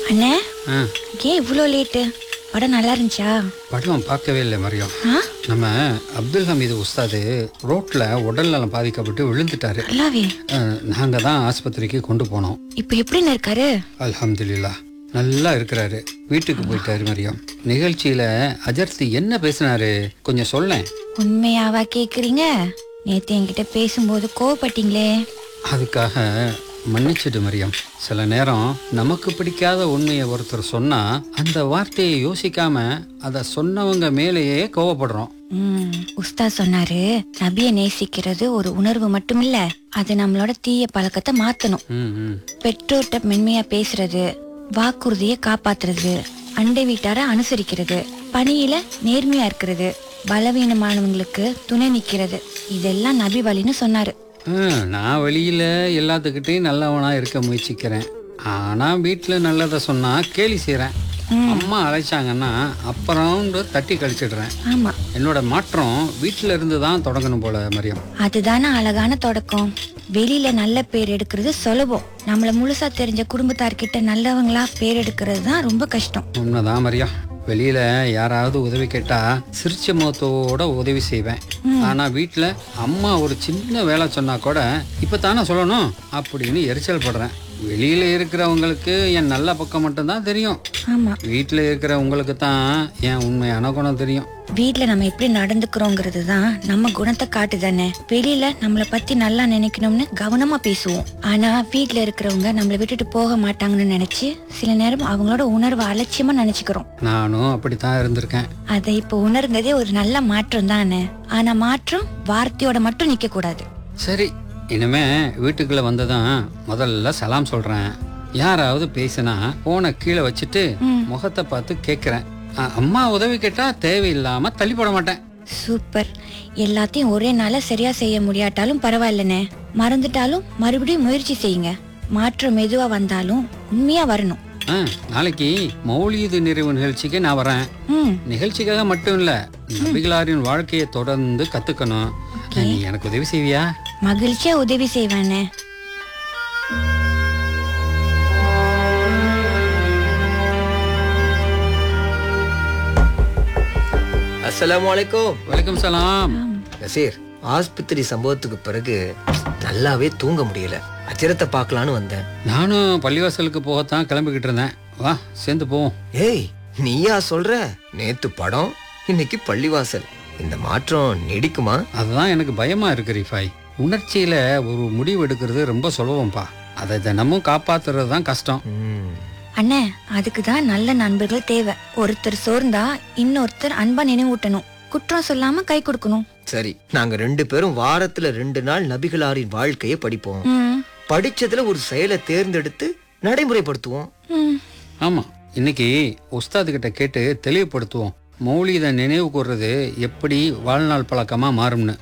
அண்ணே ஆ ஏன் இவ்வளோ லேட்டு படம் நல்லா இருந்துச்சா படம் பார்க்கவே இல்லை மரியம் ஆ நம்ம அப்துல் ஹமீது உஸ்தாது ரோட்டில் உடல் நலம் பாதிக்கப்பட்டு விழுந்துட்டாரு நல்லாவே நாங்கள் தான் ஆஸ்பத்திரிக்கு கொண்டு போனோம் இப்போ எப்படின்னு இருக்காரு அல்ஹம்துலில்லா நல்லா இருக்கிறாரு வீட்டுக்கு போயிட்டாரு மரியம் நிகழ்ச்சியில அஜர்த்தி என்ன பேசினாரு கொஞ்சம் சொல்லேன் உண்மையாவா கேக்குறீங்க நேத்து என்கிட்ட பேசும்போது கோவப்பட்டீங்களே அதுக்காக மன்னிச்சிடு மரியம் சில நேரம் நமக்கு பிடிக்காத உண்மையை ஒருத்தர் சொன்னா அந்த வார்த்தையை யோசிக்காம அதை சொன்னவங்க மேலேயே கோவப்படுறோம் ம் உஸ்தா சொன்னாரு நபிய நேசிக்கிறது ஒரு உணர்வு மட்டும் இல்ல அது நம்மளோட தீய பழக்கத்தை மாத்தணும் ம் ம் பெற்றோர்கிட்ட மென்மையா பேசுறது வாக்குறுதியை காப்பாத்துறது அண்டை வீட்டார அனுசரிக்கிறது பணியில நேர்மையா இருக்கிறது பலவீனமானவங்களுக்கு துணை நிக்கிறது இதெல்லாம் நபி வழின்னு சொன்னாரு ஆ, நான் வெளியில எல்லாத்துக்கிட்டையும் நல்லவனா இருக்க முயற்சிக்கிறேன் ஆனா வீட்டுல நல்லதை சொன்னா கேலி செய்றேன் அம்மா அழைச்சாங்கன்னா அப்புறம் தட்டி கழிச்சிடுறேன் ஆமா என்னோட மாற்றம் வீட்டில இருந்து தான் தொடங்கணும் போல மரியம் அதுதானே அழகான தொடக்கம் வெளியில நல்ல பேர் எடுக்கிறது சுலபம் நம்மள முழுசா தெரிஞ்ச குடும்பத்தார்கிட்ட நல்லவங்களா பேர் எடுக்கிறது தான் ரொம்ப கஷ்டம் உண்மைதான் மரியம் வெளியில யாராவது உதவி கேட்டா சிரிச்ச முகத்தோட உதவி செய்வேன் ஆனா வீட்டுல அம்மா ஒரு சின்ன வேலை சொன்னா கூட இப்பதானே சொல்லணும் அப்படின்னு எரிச்சல் படுறேன் வெளியில இருக்கிறவங்களுக்கு என் நல்ல பக்கம் மட்டும்தான் தெரியும் ஆமா வீட்டில் இருக்கிற உங்களுக்கு தான் என் உண்மையான குணம் தெரியும் வீட்ல நம்ம எப்படி நடந்துக்கிறோங்கிறது தான் நம்ம குணத்தை காட்டுதானே வெளியில நம்மள பத்தி நல்லா நினைக்கணும்னு கவனமா பேசுவோம் ஆனா வீட்ல இருக்கிறவங்க நம்மள விட்டுட்டு போக மாட்டாங்கன்னு நினைச்சு சில நேரம் அவங்களோட உணர்வை அலட்சியமா நினைச்சுக்கிறோம் நானும் அப்படித்தான் இருந்திருக்கேன் அதை இப்போ உணர்ந்ததே ஒரு நல்ல மாற்றம் தானே ஆனா மாற்றம் வார்த்தையோட மட்டும் நிக்க கூடாது சரி இனிமே வீட்டுக்குள்ள வந்ததும் முதல்ல சலாம் சொல்றேன் யாராவது பேசினா போனை கீழே வச்சுட்டு முகத்தை பார்த்து கேட்குறேன் அம்மா உதவி கேட்டா தேவையில்லாம தள்ளி போட மாட்டேன் சூப்பர் எல்லாத்தையும் ஒரே நாள்ல சரியா செய்ய முடியாட்டாலும் பரவாயில்லண்ணே மறந்துட்டாலும் மறுபடியும் முயற்சி செய்யுங்க மாற்றம் மெதுவா வந்தாலும் உண்மையா வரணும் ஆ, நாளைக்கு மௌலிது நிறைவு நிகழ்ச்சிக்கு நான் வரேன் ம் நிகழ்ச்சிக்காக மட்டும் இல்ல நபிகளாரின் வாழ்க்கையை தொடர்ந்து கத்துக்கணும் நீ எனக்கு உதவி செய்வியா மகிழ்ச்சியா உதவி செய்வேண்ணே அஸ்ஸலாமு அலைக்கும் வலைக்கம் சலாம் நசீர் ஆஸ்பத்திரி சம்பவத்துக்கு பிறகு நல்லாவே தூங்க முடியல அச்சிரத்தை பார்க்கலான்னு வந்தேன் நானும் பள்ளிவாசலுக்கு போகத்தான் கிளம்பிக்கிட்டு இருந்தேன் வா சேர்ந்து போவோம் ஏய் நீயா சொல்ற நேத்து படம் இன்னைக்கு பள்ளிவாசல் இந்த மாற்றம் நீடிக்குமா அதுதான் எனக்கு பயமா இருக்கு ரிஃபாய் உணர்ச்சியில ஒரு முடிவு எடுக்கிறது ரொம்ப சுலபம்பா அதை தினமும் காப்பாத்துறது தான் கஷ்டம் ம், அண்ணே அதுக்கு தான் நல்ல நண்பர்கள் தேவை ஒருத்தர் சோர்ந்தா இன்னொருத்தர் அன்பா நினைவூட்டணும் குற்றம் சொல்லாம கை கொடுக்கணும் சரி நாங்க ரெண்டு பேரும் வாரத்துல ரெண்டு நாள் நபிகளாரின் வாழ்க்கையை படிப்போம் ம், படிச்சதுல ஒரு செயலை தேர்ந்தெடுத்து நடைமுறைப்படுத்துவோம் ம். ஆமா இன்னைக்கு உஸ்தாது கிட்ட கேட்டு தெளிவுபடுத்துவோம் மௌலிதை நினைவு கூர்றது எப்படி வாழ்நாள் பழக்கமா மாறும்னு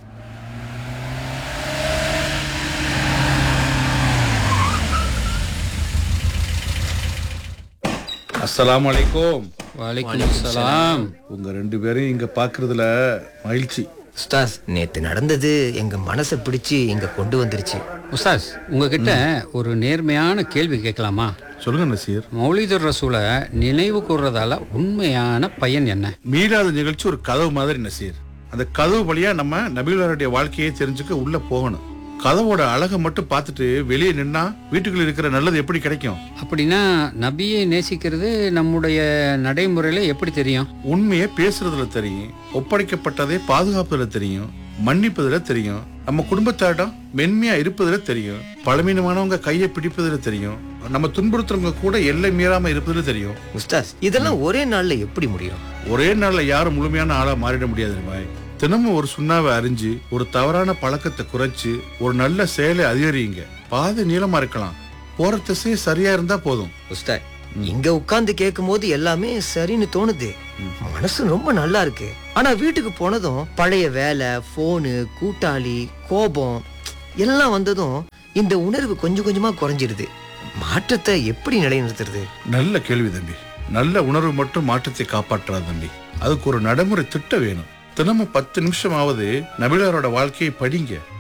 அஸ்ஸலாமு அலைக்கும் வலைக்கும் சலாம் உங்க ரெண்டு பேரையும் இங்க பாக்குறதுல மகிழ்ச்சி உஸ்தாஸ் நேத்து நடந்தது எங்க மனசை பிடிச்சு இங்க கொண்டு வந்துருச்சு உஸ்தாஸ் உங்ககிட்ட ஒரு நேர்மையான கேள்வி கேட்கலாமா சொல்லுங்க நசீர் மௌலிதுர் ரசூலை நினைவு கூர்றதால உண்மையான பயன் என்ன மீளாத நிகழ்ச்சி ஒரு கதவு மாதிரி நசீர் அந்த கதவு வழியா நம்ம நபிகளாருடைய வாழ்க்கையை தெரிஞ்சுக்க உள்ள போகணும் கதவோட அழகை மட்டும் பார்த்துட்டு வெளியே நின்னா வீட்டுக்குள்ள இருக்கிற நல்லது எப்படி கிடைக்கும் அப்படின்னா நபியை நேசிக்கிறது நம்முடைய நடைமுறையில எப்படி தெரியும் உண்மையை பேசுறதுல தெரியும் ஒப்படைக்கப்பட்டதை பாதுகாப்பதுல தெரியும் மன்னிப்பதுல தெரியும் நம்ம குடும்பத்தாரிடம் மென்மையா இருப்பதுல தெரியும் பழமீனமானவங்க கையை பிடிப்பதுல தெரியும் நம்ம துன்புறுத்துறவங்க கூட எல்லை மீறாம இருப்பதுல தெரியும் உஸ்தாஸ் இதெல்லாம் ஒரே நாள்ல எப்படி முடியும் ஒரே நாள்ல யாரும் முழுமையான ஆளா மாறிட முடியாது பாய் தினமும் ஒரு சுண்ணாவை அறிஞ்சு ஒரு தவறான பழக்கத்தை குறைச்சு ஒரு நல்ல செயலை அதிகரிங்க பாதை நீளமா இருக்கலாம் போற திசை சரியா இருந்தா போதும் உஸ்தாத் இங்க உட்கார்ந்து கேட்கும் போது எல்லாமே சரின்னு தோணுது மனசு ரொம்ப நல்லா இருக்கு ஆனா வீட்டுக்கு போனதும் பழைய வேலை போனு கூட்டாளி கோபம் எல்லாம் வந்ததும் இந்த உணர்வு கொஞ்சம் கொஞ்சமா குறைஞ்சிருது மாற்றத்தை எப்படி நிலைநிறுத்துறது நல்ல கேள்வி தம்பி நல்ல உணர்வு மட்டும் மாற்றத்தை காப்பாற்றாது தம்பி அதுக்கு ஒரு நடைமுறை திட்டம் வேணும் தினமும் பத்து நிமிஷமாவது நபிலாரோட வாழ்க்கையை படிங்க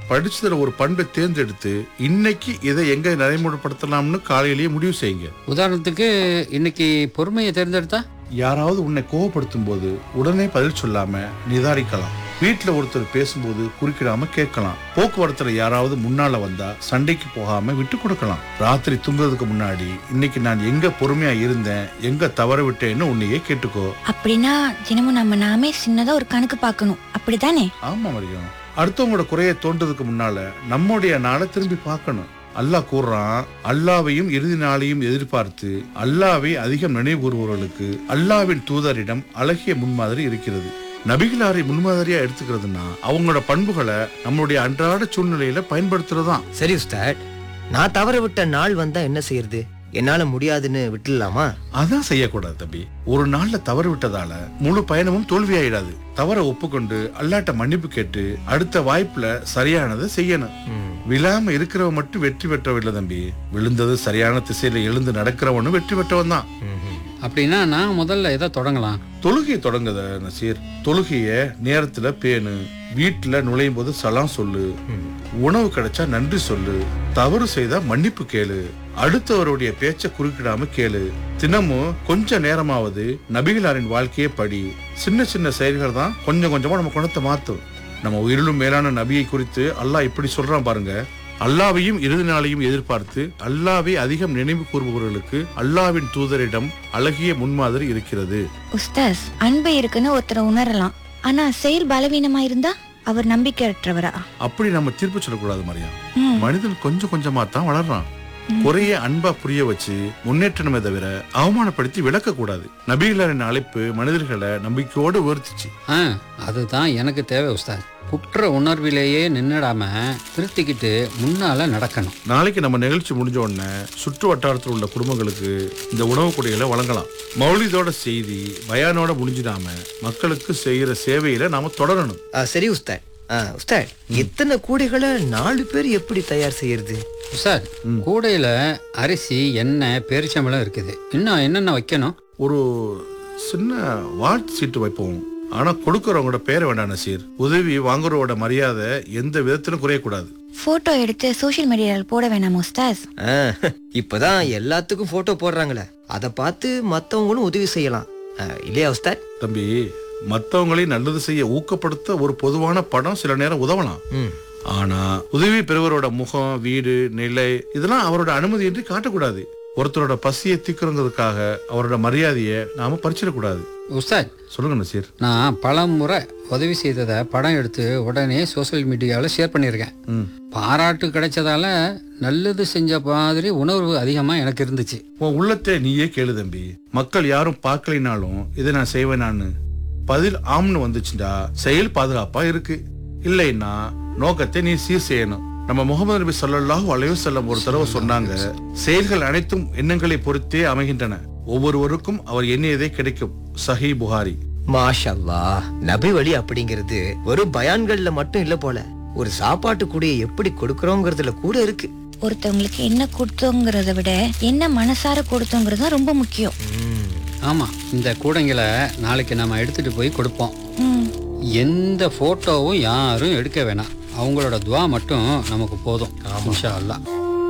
படிச்சதுல ஒரு பண்பை தேர்ந்தெடுத்து இன்னைக்கு இதை எங்க நடைமுறைப்படுத்தலாம்னு காலையிலேயே முடிவு செய்யுங்க உதாரணத்துக்கு இன்னைக்கு பொறுமையை தேர்ந்தெடுத்தா யாராவது உன்னை கோவப்படுத்தும் போது உடனே பதில் சொல்லாம நிதானிக்கலாம் வீட்டுல ஒருத்தர் பேசும்போது குறுக்கிடாம கேட்கலாம் போக்குவரத்துல யாராவது முன்னால வந்தா சண்டைக்கு போகாம விட்டு கொடுக்கலாம் ராத்திரி தூங்குறதுக்கு முன்னாடி இன்னைக்கு நான் எங்க பொறுமையா இருந்தேன் எங்க தவற விட்டேன்னு உன்னையே கேட்டுக்கோ அப்படின்னா தினமும் நம்ம நாமே சின்னதா ஒரு கணக்கு பார்க்கணும் அப்படிதானே ஆமா மரியம் அடுத்தவங்களோட குறைய தோன்றதுக்கு முன்னால நம்முடைய நாளை திரும்பி பார்க்கணும் அல்லாஹ் கூறுறான் அல்லாவையும் இறுதி நாளையும் எதிர்பார்த்து அல்லாவை அதிகம் நினைவு கூறுபவர்களுக்கு அல்லாவின் தூதரிடம் அழகிய முன்மாதிரி இருக்கிறது நபிகளாரை முன்மாதிரியா எடுத்துக்கிறதுனா அவங்களோட பண்புகளை நம்மளுடைய அன்றாட சூழ்நிலையில பயன்படுத்துறதுதான் சரி உஸ்தாத் நான் தவற விட்ட நாள் வந்தா என்ன செய்யறது என்னால முடியாதுன்னு விட்டுடலாமா அதான் செய்யக்கூடாது தம்பி ஒரு நாள்ல தவறு விட்டதால முழு பயணமும் தோல்வியாயிடாது தவற ஒப்புக்கொண்டு அல்லாட்ட மன்னிப்பு கேட்டு அடுத்த வாய்ப்புல சரியானதை செய்யணும் விழாம இருக்கிறவன் மட்டும் வெற்றி பெற்றவன் இல்ல தம்பி விழுந்தது சரியான திசையில எழுந்து நடக்கிறவனும் வெற்றி பெற்றவன் தான் அப்படின்னா நான் முதல்ல எதை தொடங்கலாம் தொழுகையை தொடங்குத நசீர் தொழுகைய நேரத்துல பேணு வீட்டுல நுழையும் போது சலாம் சொல்லு உணவு கிடைச்சா நன்றி சொல்லு தவறு செய்தா மன்னிப்பு கேளு அடுத்தவருடைய பேச்ச குறுக்கிடாம கேளு தினமும் கொஞ்ச நேரமாவது நபிகளாரின் வாழ்க்கையை படி சின்ன சின்ன செயல்கள் தான் கொஞ்சம் கொஞ்சமா நம்ம குணத்தை மாத்தும் நம்ம உயிரிலும் மேலான நபியை குறித்து அல்லாஹ் இப்படி சொல்றான் பாருங்க அல்லாவையும் இறுதி நாளையும் எதிர்பார்த்து அல்லாவை அதிகம் நினைவு கூறுபவர்களுக்கு அல்லாவின் தூதரிடம் அழகிய முன்மாதிரி இருக்கிறது உஸ்தாஸ் அன்பு இருக்குன்னு ஒருத்தரை உணரலாம் ஆனா செயல் பலவீனமா இருந்தா அவர் நம்பிக்கையற்றவரா அப்படி நம்ம தீர்ப்பு சொல்லக்கூடாது மரியா ம். மனிதன் கொஞ்சம் கொஞ்சமா தான் வளர்றான் குறைய அன்பா புரிய வச்சு முன்னேற்றமே தவிர அவமானப்படுத்தி விளக்க கூடாது நபிகளின் அழைப்பு மனிதர்களை நம்பிக்கையோடு உயர்த்துச்சு ஆ அதுதான் எனக்கு தேவை உஸ்தாத் குற்ற உணர்விலேயே நின்னுடாம திருத்திக்கிட்டு முன்னால நடக்கணும் நாளைக்கு நம்ம நிகழ்ச்சி முடிஞ்ச உடனே சுற்று வட்டாரத்தில் உள்ள குடும்பங்களுக்கு இந்த உணவு கொடைகளை வழங்கலாம் மௌலிதோட செய்தி பயானோட முடிஞ்சிடாம மக்களுக்கு செய்யற சேவையில நாம தொடரணும் ஆ, சரி உஸ்தாத் ஆ, உஸ்தாத் எத்தனை கூடைகளை நாலு பேர் எப்படி தயார் செய்யறது சார் கூடையில அரிசி எண்ணெய் பேரிச்சம்பழம் இருக்குது இன்னும் என்னென்ன வைக்கணும் ஒரு சின்ன வாழ்த்து சீட்டு வைப்போம் ஆனா கொடுக்கறவங்களோட பேரை வேண்டாம் நசீர் உதவி வாங்குறவோட மரியாதை எந்த விதத்திலும் குறையக்கூடாது போட்டோ எடுத்து சோஷியல் மீடியால போட வேணாம் உஸ்தாஸ் ஆ, இப்பதான் எல்லாத்துக்கும் போட்டோ போடுறாங்களே அதை பார்த்து மத்தவங்களும் உதவி செய்யலாம் ஆ, இல்லையா உஸ்தாத் தம்பி மத்தவங்களை நல்லது செய்ய ஊக்கப்படுத்த ஒரு பொதுவான படம் சில நேரம் உதவலாம் ம் ஆனா உதவி பெறுவரோட முகம் வீடு நிலை இதெல்லாம் அவரோட அனுமதியின்றி காட்டக்கூடாது ஒருத்தரோட பசியை தீக்கிறங்கிறதுக்காக அவரோட மரியாதையை நாம பறிச்சிடக்கூடாது உஸ்தாத் சொல்லுங்க நசீர் நான் பல முறை உதவி செய்ததை படம் எடுத்து உடனே சோஷியல் மீடியாவில் ஷேர் பண்ணியிருக்கேன் ம். பாராட்டு கிடைச்சதால நல்லது செஞ்ச மாதிரி உணர்வு அதிகமாக எனக்கு இருந்துச்சு உன் உள்ளத்தை நீயே கேளு தம்பி மக்கள் யாரும் பார்க்கலைனாலும் இதை நான் செய்வேன் நானு பதில் ஆம்னு வந்துச்சுடா செயல் பாதுகாப்பா இருக்கு இல்லைன்னா நோக்கத்தை நீ சீர் செய்யணும் நம்ம முகமது நபி ஸல்லல்லாஹு அலைஹி வஸல்லம் ஒரு தடவை சொன்னாங்க செயல்கள் அனைத்தும் எண்ணங்களை பொறுத்தே அமைகின்றன ஒவ்வொருவருக்கும் அவர் எண்ணியதே கிடைக்கும் சஹி புகாரி மாஷல்லா நபி வழி அப்படிங்கிறது ஒரு பயான்கள்ல மட்டும் இல்ல போல ஒரு சாப்பாட்டு கூடிய எப்படி கொடுக்கறோங்கிறதுல கூட இருக்கு ஒருத்தவங்களுக்கு என்ன கொடுத்தோங்கிறத விட என்ன மனசார கொடுத்தோங்கிறது தான் ரொம்ப முக்கியம் ம், ஆமாம் இந்த கூடைங்களை நாளைக்கு நம்ம எடுத்துட்டு போய் கொடுப்போம் ம். எந்த ஃபோட்டோவும் யாரும் எடுக்க வேணாம் அவங்களோட துவா மட்டும் நமக்கு போதும் இன்ஷா அல்லாஹ்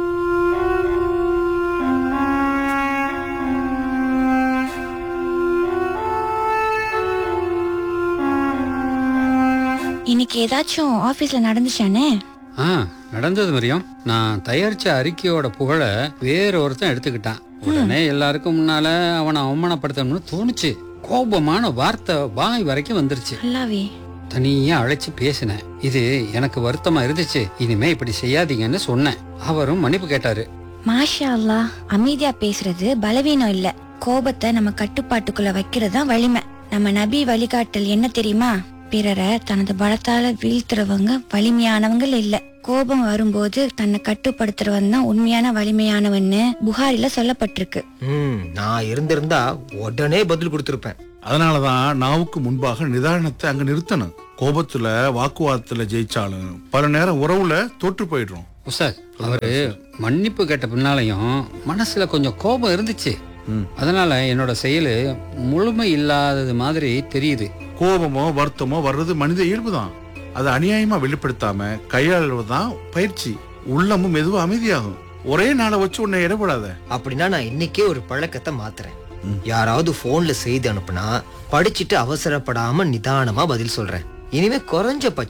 இன்னைக்கு ஏதாச்சும் ஆபீஸ்ல நடந்துச்சானே ஆ நடந்தது மரியம் நான் தயாரிச்ச அறிக்கையோட புகழை வேற ஒருத்தன் எடுத்துக்கிட்டான் உடனே எல்லாருக்கும் முன்னால அவனை அவமானப்படுத்தணும்னு தோணுச்சு கோபமான வார்த்தை வாய் வரைக்கும் வந்துருச்சு நல்லாவே தனியா அழைச்சு பேசினேன் இது எனக்கு வருத்தமா இருந்துச்சு இனிமே இப்படி செய்யாதீங்கன்னு சொன்னேன் அவரும் மன்னிப்பு கேட்டாரு மாஷா அல்லாஹ் அமைதியா பேசுறது பலவீனம் இல்ல கோபத்தை நம்ம கட்டுப்பாட்டுக்குள்ள வைக்கிறது தான் வலிமை நம்ம நபி வழிகாட்டல் என்ன தெரியுமா பிறரை தனது பலத்தால வீழ்த்துறவங்க வலிமையானவங்க இல்ல கோபம் வரும்போது தன்னை கட்டுப்படுத்துறவன் தான் உண்மையான வலிமையானவன்னு புகாரில சொல்லப்பட்டிருக்கு ம், நான் இருந்திருந்தா உடனே பதில் கொடுத்திருப்பேன் அதனாலதான் நாவுக்கு முன்பாக நிதானத்தை அங்க நிறுத்தணும் கோபத்துல வாக்குவாதத்துல ஜெயிச்சாலும் பல நேரம் உறவுல தோற்று போயிடுறோம் உஸ்தாத் அவரு மன்னிப்பு கேட்ட பின்னாலையும் மனசுல கொஞ்சம் கோபம் இருந்துச்சு ம். அதனால என்னோட செயலு முழுமை இல்லாதது மாதிரி தெரியுது கோபமோ வருத்தமோ வர்றது மனித இயல்புதான் அதை அநியாயமா வெளிப்படுத்தாம கையாளுவதுதான் பயிற்சி உள்ளமும் மெதுவா அமைதியாகும் ஒரே நாளை வச்சு உன்னை இடப்படாத அப்படின்னா நான் இன்னைக்கே ஒரு பழக்கத்தை மாத்துறேன் யாராவது போன்ல செய்தி அனுப்புனா படிச்சுட்டு அவசரப்படாம நிதானமா பதில் சொல்றேன் இனிமே குறைஞ்ச